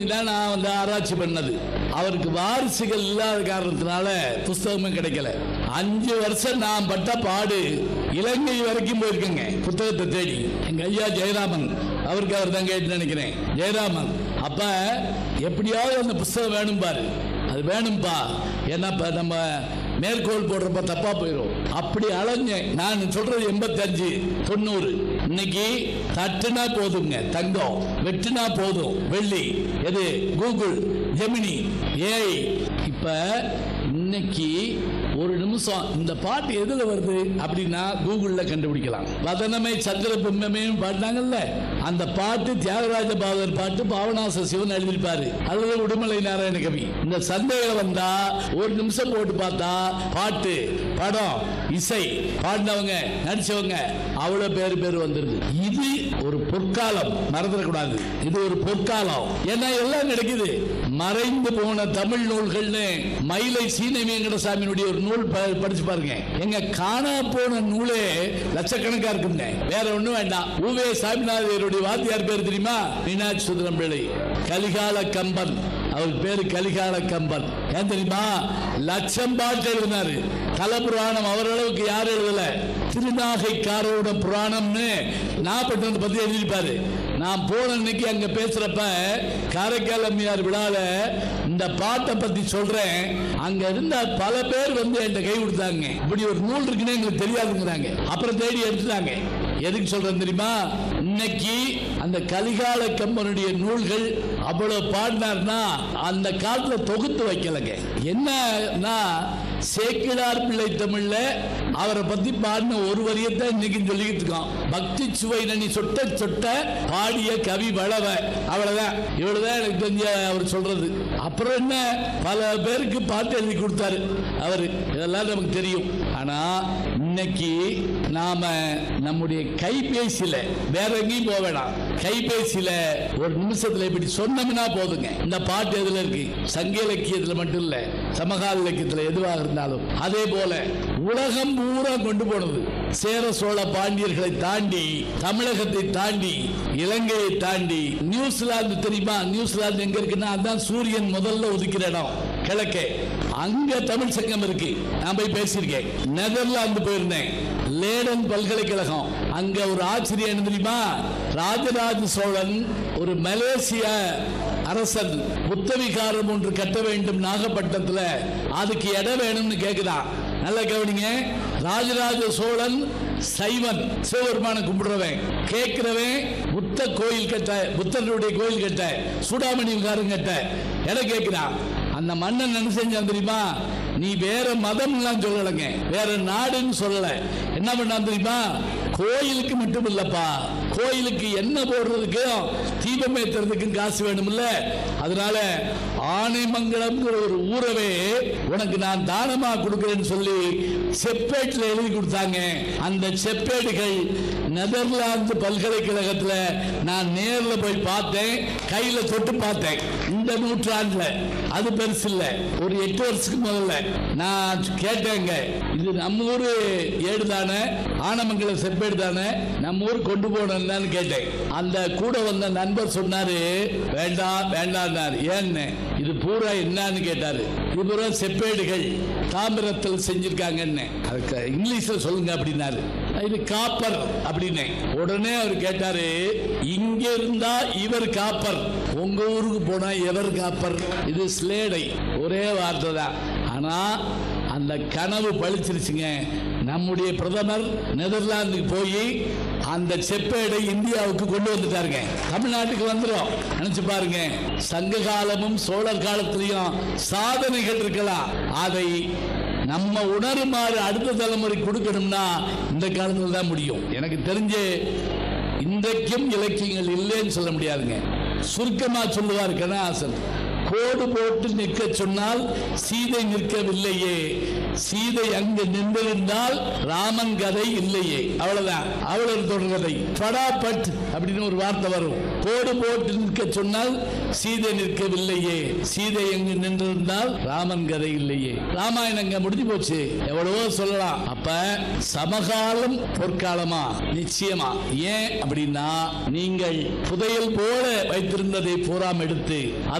இதான் நான் வந்து ஆராய்ச்சி பண்ணது அவருக்கு வாரிசுகள் இல்லாத காரணத்தினால புஸ்தகமே கிடைக்கல அஞ்சு வருஷம் நான் பட்ட பாடு இலங்கை வரைக்கும் போயிருக்கேங்க புத்தகத்தை தேடி எங்க ஐயா ஜெயராமன் அவருக்கு அவர் தான் கேட்டு நினைக்கிறேன் ஜெயராமன் அப்ப எப்படியாவது அந்த புஸ்தகம் வேணும் பாரு அது வேணும்பா ஏன்னா இப்ப நம்ம மேற்கோள் போடுறப்ப தப்பா போயிடும் அப்படி அலைஞ்சேன் நான் சொல்றது எண்பத்தஞ்சு தொண்ணூறு இன்னைக்கு தட்டுனா போதுங்க தங்கம் வெட்டுனா போதும் வெள்ளி எது கூகுள் ஜெமினி ஏஐ இப்ப இன்னைக்கு ஒரு நிமிஷம் இந்த பாட்டு எதுல வருது அப்படின்னா கூகுள்ல கண்டுபிடிக்கலாம் வதனமே சந்திர பிம்பமேன்னு பாடினாங்கல்ல அந்த பாட்டு தியாகராஜ பாகவதர் பாட்டு பாவனாச சிவன் எழுதியிருப்பாரு அல்லது உடுமலை நாராயண கவி இந்த சந்தேகம் வந்தா ஒரு நிமிஷம் போட்டு பார்த்தா பாட்டு படம் இசை பாடினவங்க நடிச்சவங்க அவ்வளவு பேர் பேர் வந்துருது இது ஒரு பொற்காலம் மறந்துடக்கூடாது இது ஒரு பொற்காலம் ஏன்னா எல்லாம் கிடைக்குது மறைந்து போன தமிழ் நூல்கள்னு மயிலை சீன வெங்கடசாமியினுடைய ஒரு நூல் ப- படிச்சு பாருங்க எங்க காணா போன நூலே லட்சக்கணக்கா இருக்குங்க வேற ஒண்ணும் வேண்டாம் உவே சாமிநாதருடைய வாத்தியார் பேர் தெரியுமா மீனாட்சி சுந்தரம் பிள்ளை கலிகால கம்பன் அவர் பேரு கலிகால கம்பன் ஏன் தெரியுமா லட்சம் பாட்டு எழுதினாரு தல புராணம் அவரளவுக்கு யாரும் எழுதல திருநாகைக்காரோட புராணம்னு நாற்பத்தி பத்தி எழுதியிருப்பாரு நான் போன அன்னைக்கு அங்க பேசுறப்ப காரைக்கால் அம்மையார் விழால இந்த பாட்டை பத்தி சொல்றேன் அங்க இருந்த பல பேர் வந்து என்கிட்ட கை கொடுத்தாங்க இப்படி ஒரு நூல் இருக்குன்னு எங்களுக்கு தெரியாதுங்கிறாங்க அப்புறம் தேடி எடுத்துட்டாங்க எதுக்கு சொல்றேன் தெரியுமா இன்னைக்கு அந்த கலிகால கம்பனுடைய நூல்கள் அவ்வளவு பாடினார்னா அந்த காலத்துல தொகுத்து வைக்கலங்க என்னன்னா சேக்கிழார் பிள்ளை தமிழ்ல அவரை பத்தி பாடின ஒரு வரியத்தான் இன்னைக்கு சொல்லிக்கிட்டு இருக்கோம் பக்தி சுவை நனி சொட்ட சொட்ட பாடிய கவி வளவ அவ்வளவுதான் இவ்வளவுதான் எனக்கு தெரிஞ்ச அவர் சொல்றது அப்புறம் என்ன பல பேருக்கு பாட்டு எழுதி கொடுத்தாரு அவரு இதெல்லாம் நமக்கு தெரியும் ஆனா இன்னைக்கு நாம நம்முடைய கைபேசியில வேற எங்கேயும் போக வேணாம் கைபேசியில ஒரு நிமிஷத்துல இப்படி சொன்னோம்னா போதுங்க இந்த பாட்டு எதுல இருக்கு சங்க இலக்கியத்துல மட்டும் இல்ல சமகால இலக்கியத்துல எதுவாக இருந்தாலும் அதே போல உலகம் பூரா கொண்டு போனது சேர சோழ பாண்டியர்களை தாண்டி தமிழகத்தை தாண்டி இலங்கையை தாண்டி நியூசிலாந்து தெரியுமா நியூசிலாந்து எங்க இருக்குன்னா அதான் சூரியன் முதல்ல ஒதுக்கிற இடம் கிழக்கே அங்க தமிழ் சங்கம் இருக்கு நான் போய் பேசியிருக்கேன் நெதர்லாந்து போயிருந்தேன் லேடன் பல்கலைக்கழகம் அங்க ஒரு ஆச்சரியம் என்ன தெரியுமா ராஜராஜ சோழன் ஒரு மலேசிய அரசன் புத்தவிகாரம் ஒன்று கட்ட வேண்டும் நாகப்பட்டினத்துல அதுக்கு இடம் வேணும்னு கேக்குதான் நல்லா கவனிங்க ராஜராஜ சோழன் சைவன் சிவபெருமான கும்பிடுறவன் கேட்கிறவன் புத்த கோயில் கட்ட புத்தருடைய கோயில் கட்ட சூடாமணி விகாரம் கட்ட இடம் கேட்கிறான் அந்த மன்னன் என்ன செஞ்சான் தெரியுமா நீ வேற மதம் எல்லாம் சொல்லலைங்க வேற நாடுன்னு சொல்லல என்ன பண்ணான் தெரியுமா கோயிலுக்கு மட்டும் இல்லப்பா கோயிலுக்கு என்ன போடுறதுக்கும் தீபம் ஏத்துறதுக்கும் காசு வேணும்ல அதனால ஆனைமங்கலம்ங்கிற ஒரு ஊரவே உனக்கு நான் தானமா கொடுக்கிறேன்னு சொல்லி செப்பேட்டில் எழுதி கொடுத்தாங்க அந்த செப்பேடுகள் நெதர்லாந்து பல்கலைக்கழகத்துல நான் நேர்ல போய் பார்த்தேன் கையில தொட்டு பார்த்தேன் இந்த நூற்றாண்டுல அது பெருசு இல்ல ஒரு எட்டு வருஷத்துக்கு முதல்ல நான் கேட்டேங்க இது நம்ம ஊரு ஏடு தானே ஆனமங்கலம் செப்பேடு தானே நம்ம ஊர் கொண்டு போனோம்னு கேட்டேன் அந்த கூட வந்த நண்பர் சொன்னாரு வேண்டாம் வேண்டாம் ஏன்னு இது பூரா என்னன்னு கேட்டாரு இது பூரா செப்பேடுகள் தாமிரத்தில் செஞ்சிருக்காங்கன்னு அதுக்கு இங்கிலீஷ்ல சொல்லுங்க அப்படின்னாரு இது காப்பர் அப்படின்னு உடனே அவர் கேட்டாரு இங்க இருந்தா இவர் காப்பர் உங்க ஊருக்கு போனா எவர் காப்பர் இது ஸ்லேடை ஒரே வார்த்தை தான் ஆனா அந்த கனவு பழிச்சிருச்சுங்க நம்முடைய பிரதமர் நெதர்லாந்துக்கு போய் அந்த செப்பேடை இந்தியாவுக்கு கொண்டு வந்துட்டாருங்க தமிழ்நாட்டுக்கு வந்துடும் நினைச்சு பாருங்க சங்க காலமும் சோழர் காலத்திலையும் சாதனைகள் இருக்கலாம் அதை நம்ம உணருமாறு அடுத்த தலைமுறை கொடுக்கணும்னா இந்த காலத்துல தான் முடியும் எனக்கு தெரிஞ்சு இன்றைக்கும் இலக்கியங்கள் இல்லைன்னு சொல்ல முடியாதுங்க சுருக்கமா சொல்லுவார் கண்ணாசன் கோடு போட்டு நிற்க சொன்னால் சீதை நிற்கவில்லையே சீதை அங்கு நின்றிருந்தால் ராமன் கதை இல்லையே அவ்வளவுதான் அவ்வளவு தொடர்கதை படாபட் அப்படின்னு ஒரு வார்த்தை வரும் கோடு போட்டு நிற்க சொன்னால் சீதை நிற்கவில்லையே சீதை எங்கு நின்றிருந்தால் ராமன் கதை இல்லையே ராமாயணம் அங்க முடிஞ்சு போச்சு எவ்வளவோ சொல்லலாம் அப்ப சமகாலம் பொற்காலமா நிச்சயமா ஏன் அப்படின்னா நீங்கள் புதையல் போல வைத்திருந்ததை பூராம் எடுத்து